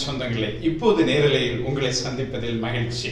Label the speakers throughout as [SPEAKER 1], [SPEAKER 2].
[SPEAKER 1] சொந்தங்களே இப்போது நேரலையில் உங்களை சந்திப்பதில் மகிழ்ச்சி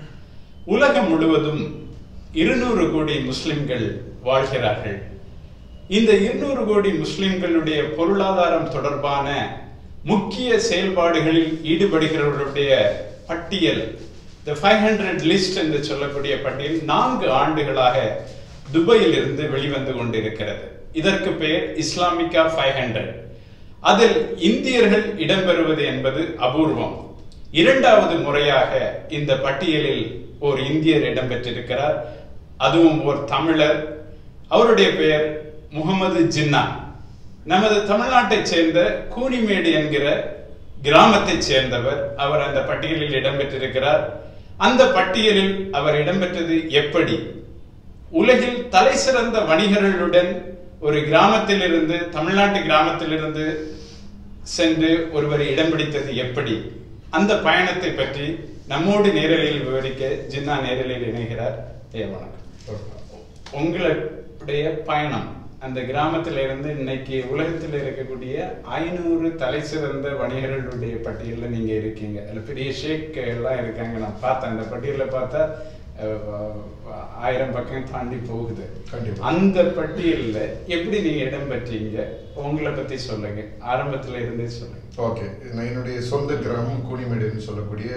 [SPEAKER 1] உலகம் முழுவதும் இருநூறு கோடி முஸ்லிம்கள் வாழ்கிறார்கள் இந்த இருநூறு கோடி முஸ்லிம்களுடைய பொருளாதாரம் தொடர்பான முக்கிய செயல்பாடுகளில் ஈடுபடுகிறவர்களுடைய பட்டியல் த ஃபைவ் ஹண்ட்ரட் லிஸ்ட் என்று சொல்லக்கூடிய பட்டியல் நான்கு ஆண்டுகளாக துபாயில் இருந்து வெளிவந்து கொண்டிருக்கிறது இதற்கு பெயர் இஸ்லாமிகா ஃபைவ் ஹண்ட்ரட் அதில் இந்தியர்கள் இடம்பெறுவது என்பது அபூர்வம் இரண்டாவது முறையாக இந்த பட்டியலில் ஒரு இந்தியர் இடம்பெற்றிருக்கிறார் அதுவும் ஒரு தமிழர் அவருடைய பெயர் முகமது ஜின்னா நமது தமிழ்நாட்டைச் சேர்ந்த கூனிமேடு என்கிற கிராமத்தைச் சேர்ந்தவர் அவர் அந்த பட்டியலில் இடம்பெற்றிருக்கிறார் அந்த பட்டியலில் அவர் இடம்பெற்றது எப்படி உலகில் தலை சிறந்த வணிகர்களுடன் ஒரு கிராமத்திலிருந்து தமிழ்நாட்டு கிராமத்திலிருந்து சென்று ஒருவர் இடம் பிடித்தது எப்படி அந்த பயணத்தை பற்றி நம்மோடு நேரலையில் விவரிக்க ஜின்னா நேரலையில் இணைகிறார் ஐயா வணக்கம் உங்களுடைய பயணம் அந்த கிராமத்துல இருந்து இன்னைக்கு உலகத்தில் இருக்கக்கூடிய ஐநூறு தலை சிறந்த வணிகர்களுடைய பட்டியலில் நீங்க இருக்கீங்க அதுல பெரிய ஷேக் எல்லாம் இருக்காங்க நான் பார்த்தேன் அந்த பட்டியலில் பார்த்தா அஹ், ஆயிரம் பக்கம் தாண்டி போகுது
[SPEAKER 2] கண்டிப்பா.
[SPEAKER 1] அந்த பட்டியலில் எப்படி நீங்க இடம் பெற்றீங்க உங்களை பத்தி சொல்லுங்க ஆரம்பத்துல இருந்தே சொல்லுங்க
[SPEAKER 2] ஓகே நான் என்னுடைய சொந்த கிராமம் கூனிமேடுன்னு சொல்லக்கூடிய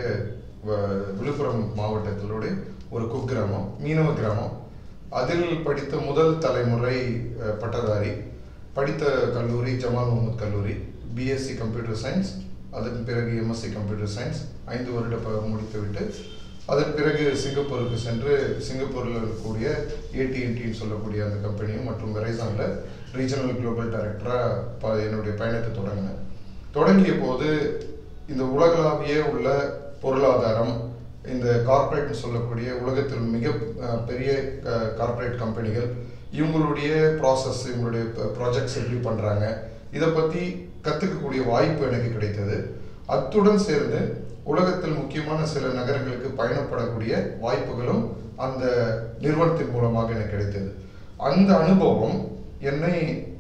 [SPEAKER 2] வ- விழுப்புரம் மாவட்டத்திலுடைய ஒரு குக்கிராமம் மீனவ கிராமம் அதில் படித்த முதல் தலைமுறை அஹ், பட்டதாரி படித்த கல்லூரி ஜமால் முகமது கல்லூரி பிஎஸ்சி கம்ப்யூட்டர் சயின்ஸ் அதன் பிறகு எம்எஸ்சி கம்ப்யூட்டர் சயின்ஸ் ஐந்து வருட ப- முடித்துவிட்டு அதன் பிறகு சிங்கப்பூருக்கு சென்று சிங்கப்பூரில் இருக்கக்கூடிய ஏடிஎன்டின்னு சொல்லக்கூடிய அந்த கம்பெனியும் மற்றும் வெரைசானில் ரீஜனல் குளோபல் டைரக்டராக என்னுடைய பயணத்தை தொடங்கினேன் தொடங்கிய போது இந்த உலகளாவிய உள்ள பொருளாதாரம் இந்த கார்ப்பரேட்னு சொல்லக்கூடிய உலகத்தில் மிக அஹ், பெரிய கார்ப்பரேட் கம்பெனிகள் இவங்களுடைய ப்ராசஸ் இவங்களுடைய ப்ராஜெக்ட்ஸ் எப்படி பண்ணுறாங்க இதை பற்றி கற்றுக்கக்கூடிய வாய்ப்பு எனக்கு கிடைத்தது அத்துடன் சேர்ந்து உலகத்தில் முக்கியமான சில நகரங்களுக்கு பயணப்படக்கூடிய வாய்ப்புகளும் அந்த நிறுவனத்தின் மூலமாக எனக்கு கிடைத்தது அந்த அனுபவம் என்னை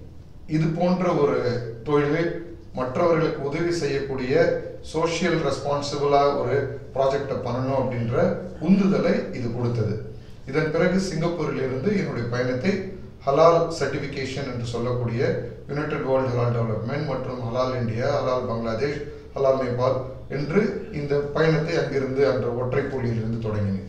[SPEAKER 2] இது போன்ற ஒரு தொழிலில் மற்றவர்களுக்கு உதவி செய்யக்கூடிய சோஷியல் ரெஸ்பான்சிபிளாக ஒரு ப்ராஜெக்டை பண்ணணும் அப்படின்ற உந்துதலை இது கொடுத்தது இதன் பிறகு சிங்கப்பூரில் இருந்து என்னுடைய பயணத்தை ஹலால் சர்டிஃபிகேஷன் என்று சொல்லக்கூடிய யுனைடெட் வேர்ல்டு ஹலால் டெவலப்மெண்ட் மற்றும் ஹலால் இந்தியா ஹலால் பங்களாதேஷ் ஹலால் நேபாள் என்று இந்த பயணத்தை அங்கிருந்து அந்த ஒற்றை புள்ளியிலிருந்து தொடங்கினேன்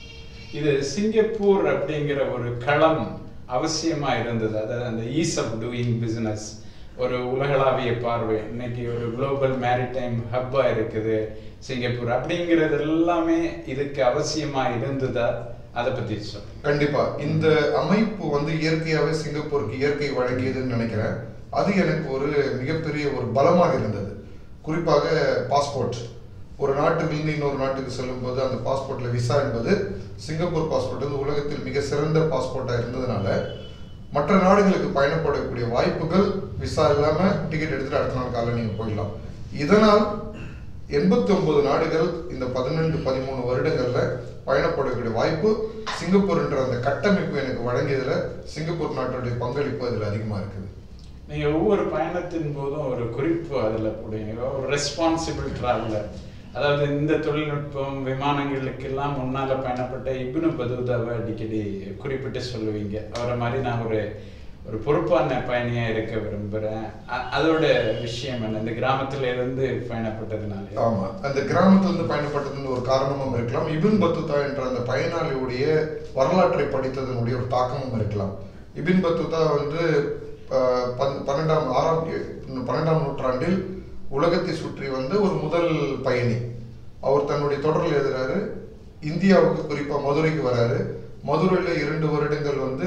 [SPEAKER 1] இது சிங்கப்பூர் அப்படிங்கிற ஒரு களம் அவசியமா இருந்தது அதாவது அந்த ஈஸ் ஆஃப் டூயிங் பிசினஸ் ஒரு உலகளாவிய பார்வை இன்னைக்கு ஒரு குளோபல் மேரிடைம் ஹப்பா இருக்குது சிங்கப்பூர் அப்படிங்கிறது எல்லாமே இதுக்கு அவசியமா இருந்ததா அதை பத்தி சொல்லுங்க
[SPEAKER 2] கண்டிப்பா இந்த அமைப்பு வந்து இயற்கையாவே சிங்கப்பூருக்கு இயற்கை வழங்கியதுன்னு நினைக்கிறேன் அது எனக்கு ஒரு மிகப்பெரிய ஒரு பலமாக இருந்தது குறிப்பாக பாஸ்போர்ட் ஒரு நாட்டுக்கு இன்னொரு நாட்டுக்கு செல்லும்போது அந்த பாஸ்போர்ட்ல விசா என்பது சிங்கப்பூர் பாஸ்போர்ட் வந்து உலகத்தில் மிக சிறந்த பாஸ்போர்ட்டா இருந்ததுனால மற்ற நாடுகளுக்கு பயணப்படக்கூடிய வாய்ப்புகள் விசா இல்லாம டிக்கெட் எடுத்துட்டு அடுத்த நாள் காலையில் நீங்க போயிடலாம் இதனால் எண்பத்தி ஒன்பது நாடுகள் இந்த பதினெண்டு பதிமூணு வருடங்கள்ல பயணப்படக்கூடிய வாய்ப்பு சிங்கப்பூர்ன்ற அந்த கட்டமைப்பு எனக்கு வழங்கியதுல சிங்கப்பூர் நாட்டுடைய பங்களிப்பு அதுல அதிகமா இருக்குது
[SPEAKER 1] நீங்க ஒவ்வொரு பயணத்தின் போதும் ஒரு குறிப்பு அதுல போடுவீங்க ஒரு ரெஸ்பான்சிபிள் டிராவலர் அதாவது இந்த தொழில்நுட்பம் விமானங்களுக்கெல்லாம் முன்னால பயணப்பட்ட இப்னு பதூதாவை அடிக்கடி குறிப்பிட்டு சொல்லுவீங்க அவரை மாதிரி நான் ஒரு ஒரு பொறுப்பான பயணியா இருக்க விரும்புறேன் அ- அதோட விஷயம் என்ன இந்த கிராமத்துல இருந்து பயணப்பட்டதுனால
[SPEAKER 2] ஆமா அந்த கிராமத்துல இருந்து பயணப்பட்டதுன்னு ஒரு காரணமும் இருக்கலாம் இபின் பத்துதா என்ற அந்த பயனாளியுடைய வரலாற்றை படித்ததனுடைய ஒரு தாக்கமும் இருக்கலாம் இபின் பத்துதா வந்து அஹ், பன்- பன்னெண்டாம் ஆறாம் எ- பன்னெண்டாம் நூற்றாண்டில் உலகத்தை சுற்றி வந்த ஒரு முதல் பயணி அவர் தன்னுடைய தொடரில் எழுதுறாரு இந்தியாவுக்கு குறிப்பா மதுரைக்கு வராரு மதுரையில இரண்டு வருடங்கள் வந்து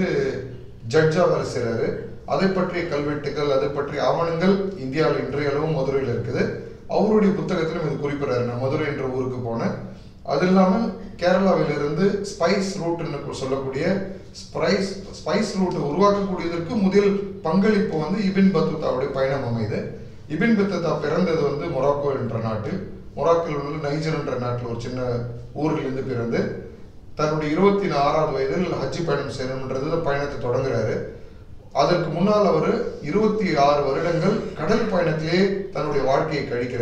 [SPEAKER 2] ஜட்ஜா வேலை செய்றாரு அதை பற்றிய கல்வெட்டுகள் அதை பற்றிய ஆவணங்கள் இந்தியாவில் இன்றைய அளவும் மதுரையில் இருக்குது அவருடைய புத்தகத்திலும் இது குறிப்பிடுறாரு நான் மதுரை என்ற ஊருக்கு போனேன் அது இல்லாமல் கேரளாவிலிருந்து ஸ்பைஸ் ரூட்னு சொல்லக்கூடிய ஸ்பைஸ் ஸ்பைஸ் ரூட்டை உருவாக்கக்கூடியதற்கு முதல் பங்களிப்பு வந்து இபின் பத்துதாவுடைய பயணம் அமைது இபின் பத்துதா பிறந்தது வந்து மொராக்கோ என்ற நாட்டில் மொராக்கோவில் உள்ள நைஜர் என்ற நாட்டில் ஒரு சின்ன ஊரிலிருந்து பிறந்து தன்னுடைய இருபத்தி ஆறாவது வயதில் ஹஜ்ஜி பயணம் செய்யணும்ன்றது பயணத்தை தொடங்குறாரு அதற்கு முன்னால் அவர் இருபத்தி ஆறு வருடங்கள் கடல் பயணத்திலே தன்னுடைய வாழ்க்கையை கழிக்கிறாரு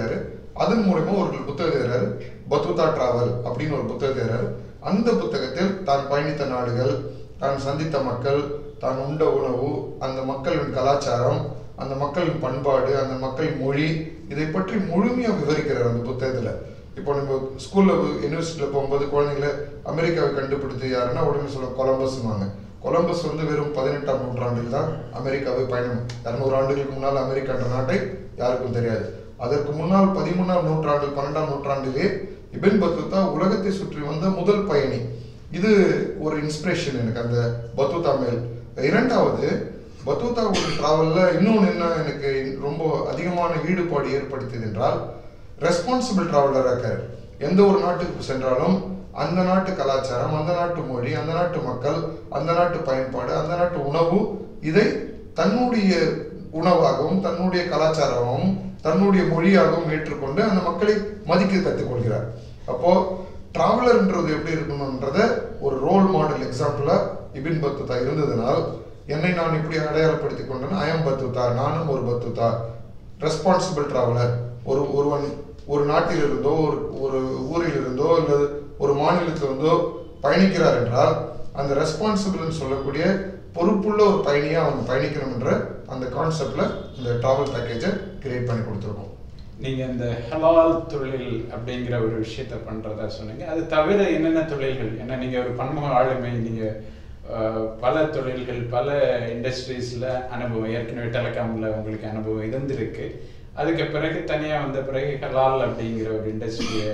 [SPEAKER 2] அதன் மூலமா ஒரு புத்தகம் எழுதுறாரு பத்துதா டிராவல் அப்படின்னு ஒரு புத்தகத்தை எழுதுறாரு அந்த புத்தகத்தில் தான் பயணித்த நாடுகள் தான் சந்தித்த மக்கள் தான் உண்ட உணவு அந்த மக்களின் கலாச்சாரம் அந்த மக்களின் பண்பாடு அந்த மக்களின் மொழி இதை பற்றி முழுமையா விவரிக்கிறார் அந்த புத்தகத்துல இப்போ நம்ம ஸ்கூல்ல யூனிவர்சிட்டியில போகும்போது குழந்தைங்களை அமெரிக்காவை கண்டுபிடித்து யாருன்னா உடனே சொல்ல கொலம்பஸ்வாங்க கொலம்பஸ் வந்து வெறும் பதினெட்டாம் நூற்றாண்டில் தான் அமெரிக்காவை பயணம் இரநூறு ஆண்டுகளுக்கு முன்னால் அமெரிக்கான்ற நாட்டை யாருக்கும் தெரியாது அதற்கு முன்னால் பதிமூணாம் நூற்றாண்டு பன்னெண்டாம் நூற்றாண்டிலே இபின் பத்துதா உலகத்தை சுற்றி வந்த முதல் பயணி இது ஒரு இன்ஸ்பிரேஷன் எனக்கு அந்த பத்துதா மேல் இரண்டாவது பத்துதாவோட டிராவல்ல இன்னொன்று என்ன எனக்கு ரொம்ப அதிகமான ஈடுபாடு ஏற்படுத்தியது என்றால் ரெஸ்பான்சிபிள் டிராவலராக இருக்காரு எந்த ஒரு நாட்டுக்கு சென்றாலும் அந்த நாட்டு கலாச்சாரம் அந்த நாட்டு மொழி அந்த நாட்டு மக்கள் அந்த நாட்டு பயன்பாடு அந்த நாட்டு உணவு இதை தன்னுடைய உணவாகவும் தன்னுடைய கலாச்சாரமாகவும் தன்னுடைய மொழியாகவும் ஏற்றுக்கொண்டு அந்த மக்களை மதிக்க கற்றுக்கொள்கிறார் அப்போ டிராவலர்ன்றது எப்படி இருக்கணும்ன்றத ஒரு ரோல் மாடல் எக்ஸாம்பிளா இபின் பத்துதா இருந்ததுனால் என்னை நான் இப்படி அடையாளப்படுத்திக் கொண்டேன் அயம் பத்துதா நானும் ஒரு பத்துதா ரெஸ்பான்சிபிள் டிராவலர் ஒரு ஒருவன் ஒரு நாட்டில் இருந்தோ ஒரு ஒரு ஊரில் இருந்தோ அல்லது ஒரு மாநிலத்திலிருந்தோ பயணிக்கிறார் என்றால் அந்த ரெஸ்பான்சிபிள்னு சொல்லக்கூடிய பொறுப்புள்ள ஒரு பயணியா அவன் பயணிக்கணும் என்ற அந்த கான்செப்ட்ல இந்த டிராவல் பேக்கேஜை கிரியேட் பண்ணி கொடுத்துருக்கோம்
[SPEAKER 1] நீங்க இந்த ஹலால் தொழில் அப்படிங்கிற ஒரு விஷயத்த பண்றதா சொன்னீங்க அது தவிர என்னென்ன தொழில்கள் ஏன்னா நீங்க ஒரு பன்முக ஆளுமை நீங்க அஹ், பல தொழில்கள் பல இண்டஸ்ட்ரீஸ்ல அனுபவம் ஏற்கனவே டெலிகாம்ல உங்களுக்கு அனுபவம் இருந்திருக்கு அதுக்கு பிறகு தனியா வந்த பிறகு ஹலால் அப்படிங்கிற ஒரு இண்டஸ்ட்ரியை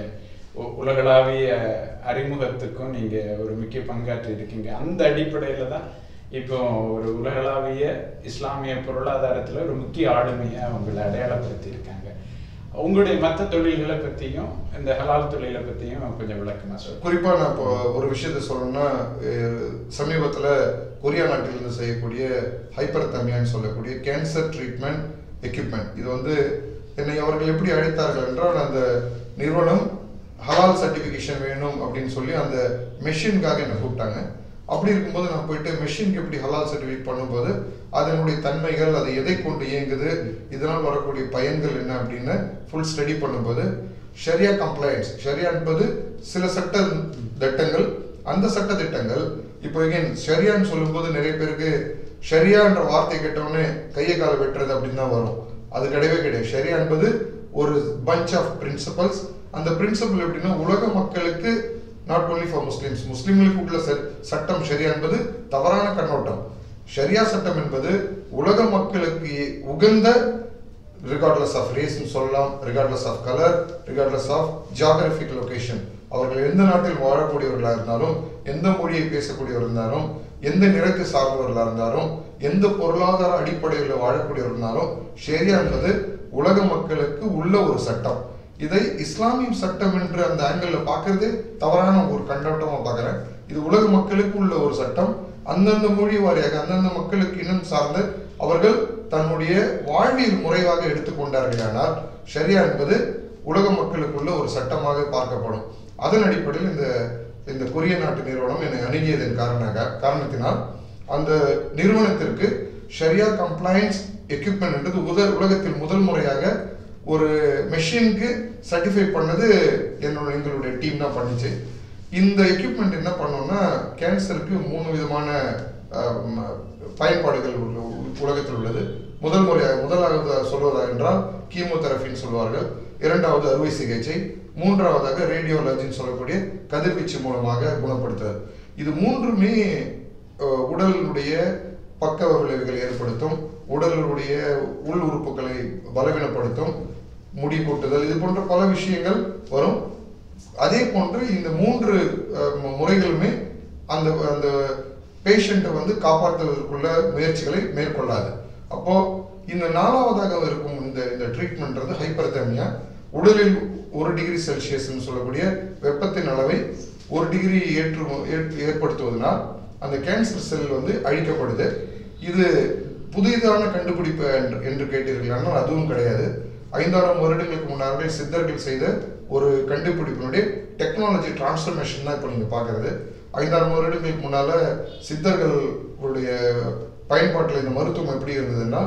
[SPEAKER 1] உலகளாவிய அறிமுகத்துக்கும் நீங்க ஒரு முக்கிய பங்காற்றி இருக்கீங்க அந்த அடிப்படையில தான் இப்போ ஒரு உலகளாவிய இஸ்லாமிய பொருளாதாரத்துல ஒரு முக்கிய ஆளுமையா உங்களை அடையாளப்படுத்தி இருக்காங்க உங்களுடைய மற்ற தொழில்களை பத்தியும் இந்த ஹலால் தொழிலை பத்தியும் கொஞ்சம் விளக்கமா சொல்லுங்க
[SPEAKER 2] குறிப்பா நான் இப்போ ஒரு விஷயத்த சொல்லணும்னா அஹ், சமீபத்துல கொரியா நாட்டிலிருந்து செய்யக்கூடிய ஹைப்பர் தமியான்னு சொல்லக்கூடிய கேன்சர் ட்ரீட்மெண்ட் எக்யூப்மெண்ட் இது வந்து என்னை அவர்கள் எப்படி அழைத்தார்கள் என்றால் அந்த நிறுவனம் ஹலால் சர்டிஃபிகேஷன் வேணும் அப்படின்னு சொல்லி அந்த மெஷினுக்காக என்னை கூப்பிட்டாங்க அப்படி இருக்கும்போது நான் போயிட்டு மெஷினுக்கு எப்படி ஹலால் சர்டிஃபிகேட் பண்ணும்போது அதனுடைய தன்மைகள் அது எதை கொண்டு இயங்குது இதனால் வரக்கூடிய பயன்கள் என்ன அப்படின்னு ஃபுல் ஸ்டடி பண்ணும்போது ஷரியா கம்ப்ளைன்ஸ் ஷரியா என்பது சில சட்ட திட்டங்கள் அந்த சட்ட திட்டங்கள் இப்போ எகைன் ஷரியான்னு சொல்லும்போது நிறைய பேருக்கு ஷரியான்ற வார்த்தை கேட்டவுடனே கையை காலை வெட்டுறது அப்படின்னு தான் வரும் அது கிடையவே கிடையாது ஷரியா என்பது ஒரு பஞ்ச் ஆஃப் பிரின்சிபல்ஸ் அந்த பிரின்சிபல் எப்படின்னா உலக மக்களுக்கு நாட் only ஃபார் முஸ்லிம்ஸ் முஸ்லிம்களுக்கு உள்ள ச- சட்டம் ஷரியா என்பது தவறான கண்ணோட்டம் ஷரியா சட்டம் என்பது உலக மக்களுக்கு உகந்த ரிகார்ட்லெஸ் ஆஃப் ரேஸ்னு சொல்லலாம் regardless of colour regardless of geographic location அவர்கள் எந்த நாட்டில் வாழக்கூடியவர்களாக இருந்தாலும் எந்த மொழியை பேசக்கூடியவர் இருந்தாலும் எந்த நிறத்தை சார்ந்தவர்களாக இருந்தாலும் எந்த பொருளாதார அடிப்படையில் வாழக்கூடியவர் இருந்தாலும் ஷேரியா என்பது உலக மக்களுக்கு உள்ள ஒரு சட்டம் இதை இஸ்லாமிய சட்டம் என்று அந்த ஆங்கிள் பார்க்கறதே தவறான ஒரு கண்ணோட்டமா பார்க்கறேன் இது உலக மக்களுக்கு உள்ள ஒரு சட்டம் அந்தந்த மொழி வாரியாக அந்தந்த மக்களுக்கு இனம் சார்ந்து அவர்கள் தன்னுடைய வாழ்வியல் முறையாக எடுத்துக்கொண்டார்களானால் ஷரியா என்பது உலக மக்களுக்குள்ள ஒரு சட்டமாக பார்க்கப்படும் அதன் அடிப்படையில் இந்த இந்த கொரிய நாட்டு நிறுவனம் என்னை அணுகியதன் காரணமாக காரணத்தினால் அந்த நிறுவனத்திற்கு ஷரியா கம்ப்ளைன்ஸ் எக்யூப்மெண்ட் உத உலகத்தில் முதல் முறையாக ஒரு மெஷினுக்கு சர்டிஃபை பண்ணது என்னோட எங்களுடைய டீம் தான் பண்ணுச்சு இந்த எக்யூப்மெண்ட் என்ன பண்ணோம்னா கேன்சருக்கு மூணு விதமான அஹ், ம- பயன்பாடுகள் உள்ள உலகத்தில் உள்ளது முதல் முறையாக முதலாவது சொல்வதாக என்றால் கீமோதெரபின்னு சொல்வார்கள் இரண்டாவது அறுவை சிகிச்சை மூன்றாவதாக ரேடியோலஜின்னு சொல்லக்கூடிய கதிர்வீச்சு மூலமாக குணப்படுத்துதல் இது மூன்றுமே அஹ், உடலினுடைய பக்க விளைவுகளை ஏற்படுத்தும் உடலுடைய உள் உறுப்புகளை பலவீனப்படுத்தும் முடி கொட்டுதல் இது போன்ற பல விஷயங்கள் வரும் அதே போன்று இந்த மூன்று அஹ், மு- முறைகளுமே அந்த அந்த பேஷண்ட்டை வந்து காப்பாற்றுவதற்குள்ள முயற்சிகளை மேற்கொள்ளாது அப்போ இந்த நாலாவதாக இருக்கும் இந்த இந்த ட்ரீட்மெண்ட்றது ஹைப்பர்தேமியா உடலில் ஒரு டிகிரி செல்சியஸ்னு சொல்லக்கூடிய வெப்பத்தின் அளவை ஒரு டிகிரி ஏற்று ஏற்- ஏற்படுத்துவதனால் அந்த கேன்சர் செல் வந்து அழிக்கப்படுது இது புதிதான கண்டுபிடிப்பு என்று- என்று கேட்டீர்கள் ஆனால் அதுவும் கிடையாது ஐந்தாயிரம் வருடங்களுக்கு முன்னாலே சித்தர்கள் செய்த ஒரு கண்டுபிடிப்பினுடைய டெக்னாலஜி டிரான்ஸ்ஃபர்மேஷன் தான் இப்போ நீங்கள் பார்க்குறது ஐந்தாயிரம் வருடங்களுக்கு முன்னால் சித்தர்களுடைய பயன்பாட்டில் இந்த மருத்துவம் எப்படி இருந்ததுன்னா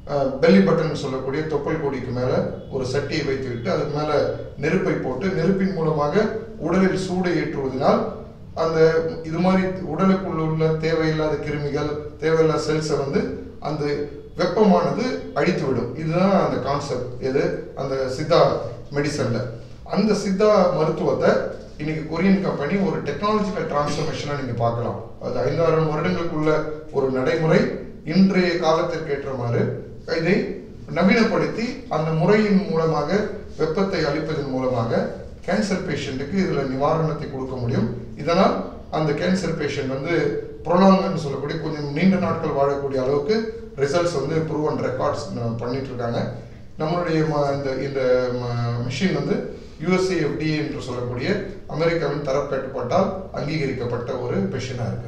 [SPEAKER 2] பெல்லி பட்டன் சொல்லக்கூடிய தொப்பல் கொடிக்கு மேல ஒரு சட்டியை வைத்துவிட்டு அதுக்கு மேல நெருப்பை போட்டு நெருப்பின் மூலமாக உடலில் சூடை ஏற்றுவதனால் அந்த இது மாதிரி உடலுக்குள்ள உள்ள தேவையில்லாத கிருமிகள் தேவையில்லாத செல்ஸை வந்து அந்த வெப்பமானது அழித்து விடும் இதுதான் அந்த கான்செப்ட் எது அந்த சித்தா மெடிசன்ல அந்த சித்தா மருத்துவத்தை இன்னைக்கு கொரியன் கம்பெனி ஒரு டெக்னாலஜிக்கல் டிரான்ஸ்ஃபர்மேஷனாக நீங்க பார்க்கலாம் அது ஐந்தாயிரம் வருடங்களுக்குள்ள ஒரு நடைமுறை இன்றைய காலத்திற்கு ஏற்றமாறு இதை நவீனப்படுத்தி அந்த முறையின் மூலமாக வெப்பத்தை அளிப்பதன் மூலமாக கேன்சர் பேஷண்ட்டுக்கு இதுல நிவாரணத்தை கொடுக்க முடியும் இதனால் அந்த கேன்சர் பேஷண்ட் வந்து ப்ரொலாங்னு சொல்லக்கூடிய கொஞ்சம் நீண்ட நாட்கள் வாழக்கூடிய அளவுக்கு ரிசல்ட்ஸ் வந்து ப்ரூவ் அண்ட் ரெக்கார்ட்ஸ் பண்ணிட்டு இருக்காங்க நம்மளுடைய ம- இந்த இந்த மிஷின் வந்து யுஎஸ்ஏ எஃப்டிஏ என்று சொல்லக்கூடிய அமெரிக்காவின் தரப் கட்டுப்பாட்டால் அங்கீகரிக்கப்பட்ட ஒரு மிஷினாக இருக்குது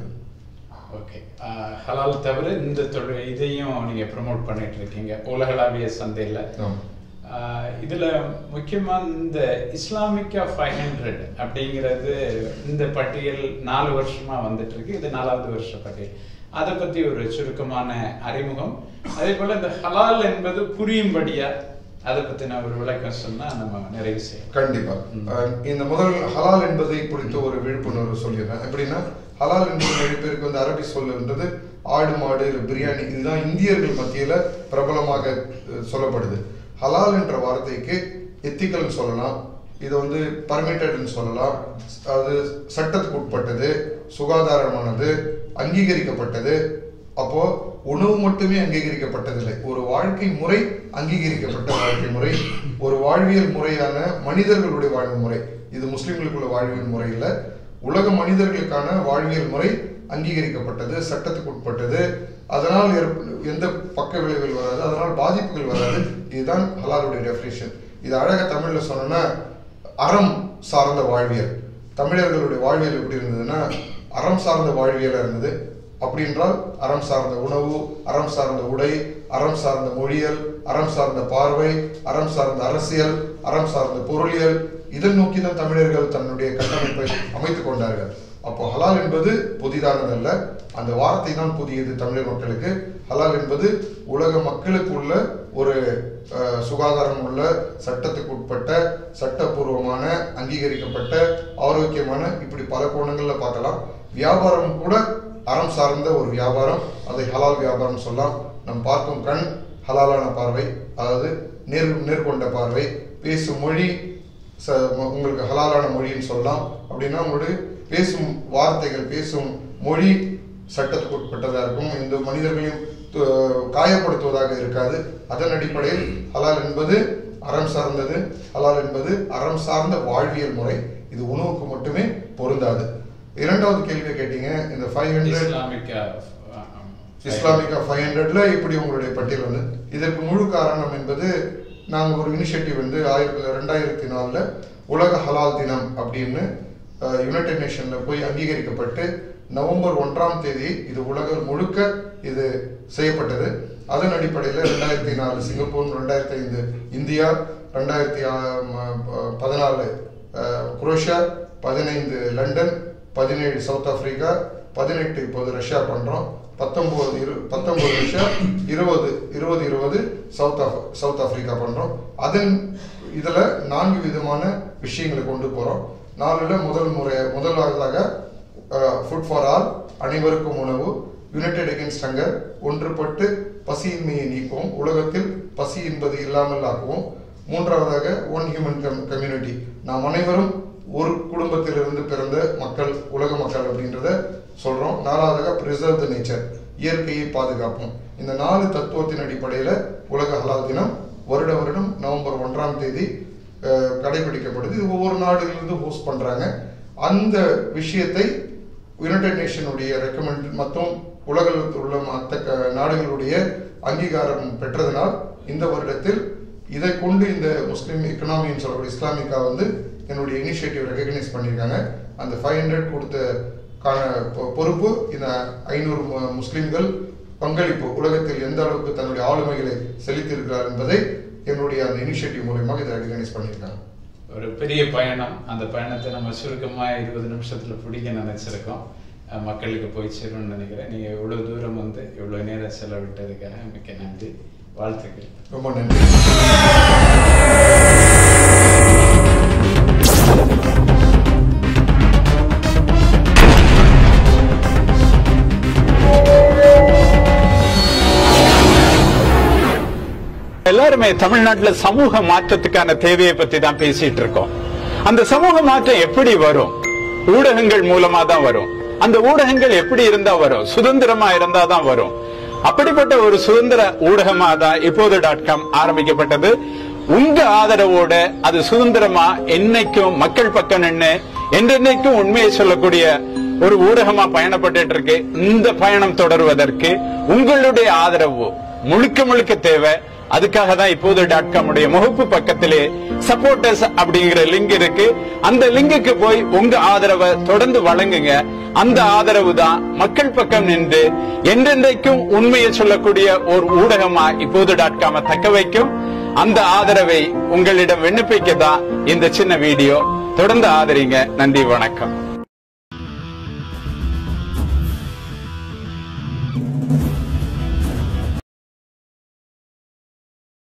[SPEAKER 1] ஓகே ஹலால் தவிர இந்த தொழில் இதையும் நீங்க ப்ரமோட் பண்ணிட்டு இருக்கீங்க உலகளாவிய சந்தையில்
[SPEAKER 2] ஆமாம்
[SPEAKER 1] ஆஹ் இதுல முக்கியமா இந்த இஸ்லாமிக்கா ஃபைவ் ஹண்ட்ரட் அப்படிங்கிறது இந்த பட்டியல் நாலு வருஷமா வந்துட்டு இருக்கு இது நாலாவது வருஷ பட்டியல் அதை பத்தி ஒரு சுருக்கமான அறிமுகம் அதே போல இந்த ஹலால் என்பது புரியும்படியா அதை பத்தின ஒரு விளக்கம் சொன்னா நம்ம நிறைவு செய்யலாம்
[SPEAKER 2] கண்டிப்பா
[SPEAKER 1] ம்.
[SPEAKER 2] அஹ் இந்த முதல் ஹலால் என்பதை குறித்த ஒரு விழிப்புணர்வு சொல்லிடுறேன் எப்படின்னா ஹலால் என்பது நிறைய பேருக்கு வந்து அரபி சொல்லுன்றது ஆடு மாடு இல்ல பிரியாணி இதுதான் இந்தியர்கள் மத்தியில பிரபலமாக அஹ், சொல்லப்படுது ஹலால் என்ற வார்த்தைக்கு எத்திக்கல்னு சொல்லலாம் இது வந்து பர்மிட்டட்னு சொல்லலாம் அது சட்டத்துக்கு உட்பட்டது சுகாதாரமானது அங்கீகரிக்கப்பட்டது அப்போ உணவு மட்டுமே அங்கீகரிக்கப்பட்டதில்லை ஒரு வாழ்க்கை முறை அங்கீகரிக்கப்பட்ட வாழ்க்கை முறை ஒரு வாழ்வியல் முறையான மனிதர்களுடைய வாழ்வு முறை இது முஸ்லிம்களுக்குள்ள வாழ்வியல் முறை இல்ல உலக மனிதர்களுக்கான வாழ்வியல் முறை அங்கீகரிக்கப்பட்டது சட்டத்துக்கு உட்பட்டது அதனால் ஏற்ப- எந்த பக்க விளைவுகள் வராது அதனால் பாதிப்புகள் வராது இதுதான் ஹலாலுடைய டெஃபினேஷன் இது அழகா தமிழ்ல சொன்னோன்னா அறம் சார்ந்த வாழ்வியல் தமிழர்களுடைய வாழ்வியல் எப்படி இருந்ததுன்னா அறம் சார்ந்த வாழ்வியலா இருந்தது அப்படி என்றால் அறம் சார்ந்த உணவு அறம் சார்ந்த உடை அறம் சார்ந்த மொழியல் அறம் சார்ந்த பார்வை அறம் சார்ந்த அரசியல் அறம் சார்ந்த பொருளியல் இதை நோக்கி தான் தமிழர்கள் தன்னுடைய கட்டமைப்பை அமைத்துக் கொண்டார்கள் அப்போ ஹலால் என்பது புதிதானதல்ல அந்த வார்த்தை தான் புதியது தமிழர் மக்களுக்கு ஹலால் என்பது உலக மக்களுக்கு உள்ள ஒரு அஹ், சுகாதாரம் உள்ள சட்டத்துக்கு உட்பட்ட சட்டபூர்வமான அங்கீகரிக்கப்பட்ட ஆரோக்கியமான இப்படி பல கோணங்கள்ல பார்க்கலாம் வியாபாரம் கூட அறம் சார்ந்த ஒரு வியாபாரம் அதை ஹலால் வியாபாரம் சொல்லலாம் நம் பார்க்கும் கண் ஹலாலான பார்வை அதாவது நேர் நேர்கொண்ட பார்வை பேசும் மொழி ச- ம- உங்களுக்கு ஹலாலான மொழின்னு சொல்லலாம் அப்படின்னா உங்களுடைய பேசும் வார்த்தைகள் பேசும் மொழி சட்டத்துக்கு உட்பட்டதா இருக்கும் இந்த மனிதர்களையும் து- காயப்படுத்துவதாக இருக்காது அதன் அடிப்படையில் ஹலால் என்பது அறம் சார்ந்தது ஹலால் என்பது அறம் சார்ந்த வாழ்வியல் முறை இது உணவுக்கு மட்டுமே பொருந்தாது இரண்டாவது கேள்வியை கேட்டீங்க இந்த five hundred
[SPEAKER 1] Islamica
[SPEAKER 2] Islamica five ஹண்ட்ரட்ல இப்படி உங்களுடைய பட்டியல் வந்து இதற்கு முழு காரணம் என்பது நாங்கள் ஒரு இனிஷியேட்டிவ் வந்து ஆயிரத்தி ரெண்டாயிரத்தி நாலில் உலக ஹலால் தினம் அப்படின்னு யுனைடெட் நேஷன்ல போய் அங்கீகரிக்கப்பட்டு நவம்பர் ஒன்றாம் தேதி இது உலகம் முழுக்க இது செய்யப்பட்டது அதன் அடிப்படையில் ரெண்டாயிரத்தி நாலு சிங்கப்பூர் ரெண்டாயிரத்தி ஐந்து இந்தியா ரெண்டாயிரத்தி பதினாலு குரோஷியா பதினைந்து லண்டன் பதினேழு சவுத் ஆப்பிரிக்கா பதினெட்டு இப்போது ரஷ்யா பண்றோம் பத்தொன்பது இரு பத்தொன்பது ரஷ்யா இருபது இருபது இருபது சவுத் ஆஃப் சவுத் ஆப்பிரிக்கா பண்றோம் அதன் இதுல நான்கு விதமான விஷயங்களை கொண்டு போறோம் நாலுல முதல் முறை முதலாவதாக ஃபுட் ஃபார் ஆல் அனைவருக்கும் உணவு யுனைடெட் அகேன்ஸ்ட் ஹங்கர் ஒன்றுபட்டு பசியின்மையை நீக்குவோம் உலகத்தில் பசி என்பது இல்லாமல் ஆக்குவோம் மூன்றாவதாக ஒன் ஹியூமன் கம்யூனிட்டி நாம் அனைவரும் ஒரு குடும்பத்திலிருந்து பிறந்த மக்கள் உலக மக்கள் அப்படின்றத சொல்றோம் நாலாவதாக பிரிசர்வ் த நேச்சர் இயற்கையை பாதுகாப்போம் இந்த நாலு தத்துவத்தின் அடிப்படையில் உலக ஹலால் தினம் வருட வருடம் நவம்பர் ஒன்றாம் தேதி அஹ், கடைபிடிக்கப்படுது இது ஒவ்வொரு நாடுகளிலிருந்து ஹோஸ்ட் பண்றாங்க அந்த விஷயத்தை யுனைடெட் நேஷனுடைய ரெக்கமெண்ட் மற்றும் உலகத்தில் உள்ள மற்ற க- நாடுகளுடைய அங்கீகாரம் பெற்றதனால் இந்த வருடத்தில் இதை கொண்டு இந்த முஸ்லீம் எக்கனாமின்னு சொல்லக்கூடிய இஸ்லாமிக்கா வந்து என்னுடைய இனிஷியேட்டிவ் ரெகக்னைஸ் பண்ணியிருக்காங்க அந்த ஃபைவ் ஹண்ட்ரட் கொடுத்த கான பொ- பொறுப்பு இந்த ஐநூறு மு- முஸ்லிம்கள் பங்களிப்பு உலகத்தில் எந்த அளவுக்கு தன்னுடைய ஆளுமைகளை செலுத்தியிருக்கிறார் என்பதை என்னுடைய அந்த இனிஷியேட்டிவ் மூலயமாக இதை ரெகக்னைஸ் பண்ணியிருக்காங்க
[SPEAKER 1] ஒரு பெரிய பயணம் அந்த பயணத்தை நம்ம சுருக்கமா இருபது நிமிஷத்துல பிடிக்க நினைச்சிருக்கோம் அஹ் மக்களுக்கு போய் சேரும்னு நினைக்கிறேன் நீங்க இவ்வளவு தூரம் வந்து இவ்வளவு நேரம் செலவிட்டதுக்காக மிக்க நன்றி வாழ்த்துக்கள்
[SPEAKER 2] ரொம்ப நன்றி
[SPEAKER 1] எல்லாருமே தமிழ்நாட்டுல சமூக மாற்றத்துக்கான தேவையை பத்தி தான் பேசிட்டு இருக்கோம் அந்த சமூக மாற்றம் எப்படி வரும் ஊடகங்கள் மூலமா தான் வரும் அந்த ஊடகங்கள் எப்படி இருந்தா வரும் சுதந்திரமா இருந்தா தான் வரும் அப்படிப்பட்ட ஒரு சுதந்திர ஊடகமா தான் இப்போது டாட் காம் ஆரம்பிக்கப்பட்டது உங்க ஆதரவோட அது சுதந்திரமா என்னைக்கும் மக்கள் பக்கம் நின்று என்றென்னைக்கும் உண்மையை சொல்லக்கூடிய ஒரு ஊடகமா பயணப்பட்டு இருக்கு இந்த பயணம் தொடருவதற்கு உங்களுடைய ஆதரவு முழுக்க முழுக்க தேவை அதுக்காக தான் இப்போது டாட் காம் உடைய முகப்பு பக்கத்திலே சப்போர்ட்டர்ஸ் அப்படிங்கிற லிங்க் இருக்கு அந்த லிங்குக்கு போய் உங்க ஆதரவை தொடர்ந்து வழங்குங்க அந்த ஆதரவு தான் மக்கள் பக்கம் நின்று என்றென்றைக்கும் உண்மையை சொல்லக்கூடிய ஒரு ஊடகமா இப்போது டாட் காம தக்க வைக்கும் அந்த ஆதரவை உங்களிடம் விண்ணப்பிக்க தான் இந்த சின்ன வீடியோ தொடர்ந்து ஆதரிங்க நன்றி வணக்கம்